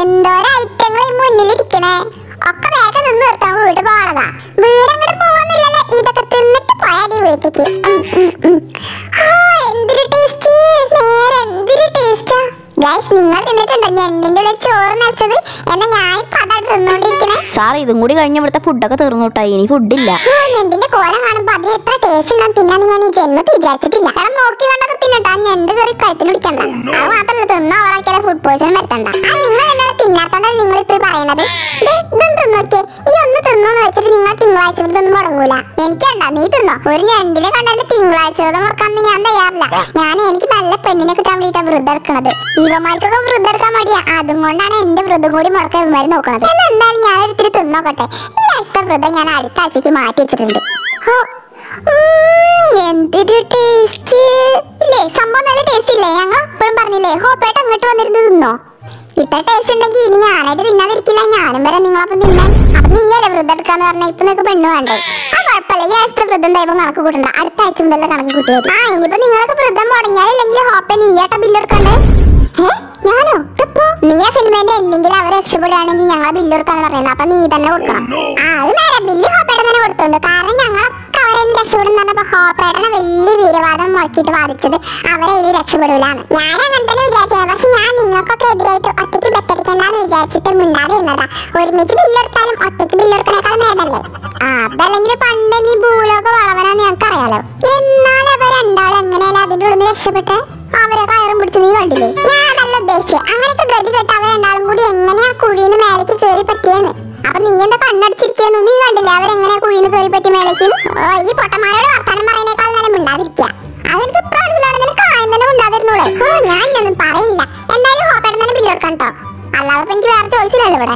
എന്തോരം ഐറ്റങ്ങൾ ഈ മുന്നിലിരിക്കണേ ഒക്കെ വേഗം നിന്ന് നിർത്താൻ വീട് പോണതാ വീട് അങ്ങോട്ട് പോകുന്നില്ലല്ലോ ഇതൊക്കെ തിന്നിട്ട് പോയാ മതി വീട്ടിക്ക് ഉം, ഉം, ഉം. ആ, എന്തൊരു ടേസ്റ്റ് നേരെ എന്തൊരു ടേസ്റ്റാ ഗൈസ് നിങ്ങൾ തിന്നിട്ടുണ്ടോ ഞണ്ടിന്റെ ഉള്ളിൽ ചോറ് നച്ചത് എന്നാ ഞാനിപ്പോ അതാണ് തിന്നോണ്ടിരിക്കണേ സാർ ഇതും കൂടി കഴിഞ്ഞ ഇവിടുത്തെ ഫുഡൊക്കെ തീർന്നു കേട്ടോ ഇനി ഫുഡില്ല ആ, ഞണ്ടിന്റെ കോലം കാണുമ്പോ അത് എത്ര ടേസ്റ്റ് ഉണ്ടാവും തിന്നാന്ന് ഞാൻ ഈ ജന്മത്തിൽ വിചാരിച്ചിട്ടില്ല കാരണം നോക്കി കണ്ടൊക്കെ തിന്നണ്ട ആ ഞണ്ട് കയറി കഴുത്തിന് പിടിക്കണ്ട അത് മാത്രല്ല തിന്ന ഓറാക്കിയാലേ ഫുഡ് പോയിസൺ വരുത്തണ്ട ആ നിങ്ങൾ എന്താണ് തിന്നാത്തോണ്ടത് നിങ്ങൾ ഇപ്പൊ പറയണത് ദേ, ഇതൊന്ന് തിന്നോക്കെ ഈ ഒന്ന് തിന്നോന്ന് വെച്ചിട്ട് നിങ്ങൾ തിങ്കളാഴ്ച വ്രതം മുടങ്ങൂല എനിക്കണ്ട നീ തിന്നോ ഒരു ഞണ്ടിനെ കണ്ടിട്ട് തിങ്കളാഴ്ച വ്രതം മുടക്കാന്ന് ഞാൻ തയ്യാറില്ല ഞാൻ എനിക്ക് നല്ല പെണ്ണിനെ കിട്ടാൻ വേണ്ടിട്ടാ വ്രതം എടുക്കണത് ഇവന്മാർക്കൊക്കെ വ്രതം എടുക്കാൻ മടിയാ അതും കൊണ്ടാണ് എന്റെ വ്രതം കൂടി മുടക്കാൻ ഇവന്മാര് നോക്കണത് എന്നാ എന്തായാലും ഞാൻ ഒരിത്തിരി തിന്നോക്കട്ടെ ഈ ആഴ്ചത്തെ വ്രതം ഞാൻ അടുത്ത ആഴ്ചക്ക് മാറ്റി വെച്ചിട്ടുണ്ട് ഹോ, ഉം, എന്തൊരു ടേസ്റ്റ് ഇല്ലേ സംഭവം നല്ല ടേസ്റ്റ് ഇല്ലേ ഞങ്ങൾ എപ്പോഴും പറഞ്ഞില്ലേ ഹോപ്പേട്ട് അങ്ങോട്ട് വന്നിരുന്ന് തിന്നോ ഇത്ര ടേസ്റ്റ് ഉണ്ടെങ്കിൽ ഇനി ഞാനായിട്ട് തിന്നാതിരിക്കില്ല ഞാനും വരാം നിങ്ങളൊപ്പം തിന്നാൻ അപ്പൊ നീയല്ലേ വ്രതം എടുക്കാന്ന് പറഞ്ഞാൽ ഇപ്പൊ നിനക്ക് പെണ്ണ് വേണ്ടേ ആ കുഴപ്പമില്ല ഈ ആഴ്ചത്തെ വ്രതം എന്തായാലും കണക്ക് കൂട്ടണ്ട അടുത്ത ആഴ്ച മുതലേ കണക്ക് കൂട്ടിയത് ആ ഇനിയിപ്പോ നിങ്ങൾക്ക് വ്രതം മുടങ്ങിയാലില്ലെങ്കിൽ ഹോപ്പ നീയാട്ട ബില്ലെടുക്കണ്ടേ ഏ? ഞാനോ ഇതിപ്പോ നീ ആ സിനിമേന്റെ എന്തെങ്കിലും അവരെ രക്ഷപ്പെടുകയാണെങ്കിൽ ഞങ്ങളെ ബില്ല് കൊടുക്കാന്ന് പറയുന്നത് അപ്പൊ നീ തന്നെ കൊടുക്കണം ആ അത് നേരെ ബില്ല് ഹോപ്പേടെ തന്നെ കൊടുത്തോണ്ട് കാരണം ഞങ്ങളൊക്കെ അവരെ രക്ഷപ്പെടുന്ന പറഞ്ഞപ്പോ ഹോപ്പേടനെ വലിയ വീരവാദം മുഴക്കിയിട്ട് വാദിച്ചത് അവരെ ഇതിൽ രക്ഷപ്പെടൂലാണ് ഞാൻ അങ്ങനെ തന്നെ വിചാരിച്ചത് പക്ഷെ ഞാൻ നിങ്ങൾക്കൊക്കെ എതിരായിട്ട് ഒറ്റയ്ക്ക് ബെറ്റടിക്കണ്ടെന്ന് വിചാരിച്ചിട്ട് മിണ്ടാതിരുന്നതാ ഒരുമിച്ച് ബില്ലെടുത്താലും ഒറ്റയ്ക്ക് ബില്ലെടുക്കണേക്കാളും ഭേദമല്ലേ ആ അതല്ലെങ്കിൽ പണ്ട് നീ ഭൂലോക വളവനാന്ന് ഞങ്ങൾക്ക് അറിയാലോ എന്നാൽ അവർ രണ്ടാളും എങ്ങനെയല്ല അതിന്റെ ഉള്ളിൽ നിന്ന് രക്ഷപ്പെട്ടെ അവരെ കയറും പിടിച്ച് നീ കണ്ടില്ലേ ഞാൻ അതല്ല ഉദ്ദേശിച്ചത് അങ്ങനെയൊക്കെ ഗതി കേട്ട് അവർ രണ്ടാളും കൂടി എങ്ങനെയാ കുഴിന്ന് മേലേക്ക് കയറി പറ്റിയെന്ന് അപ്പൊ നീ എന്താ കണ്ണടിച്ചിരിക്കുന്നു നീ കണ്ടില്ലേ അവരെങ്ങനെയാ കുഴിന്ന് കയറി പറ്റി മേലേക്ക് ഓ ഈ പൊട്ടന്മാരോട് വർത്താനം പറയുന്നേക്കാൾ നല്ല മിണ്ടാതിരിക്കുക അതെനിക്ക് ഇപ്പൊ മനസ്സിലാണ് നിനക്ക് ആയം തന്നെ മിണ്ടാതിരുന്നൂടെ ഓ ഞാൻ ഒന്നും പറയില്ല എന്തായാലും ഹോപ്പേട്ടൻ തന്നെ ബില്ല് കൊടുക്കാം കേട്ടോ അല്ലാതെ ഇപ്പൊ എനിക്ക് വേറെ ചോയ്സില്ലല്ലോ ഇവിടെ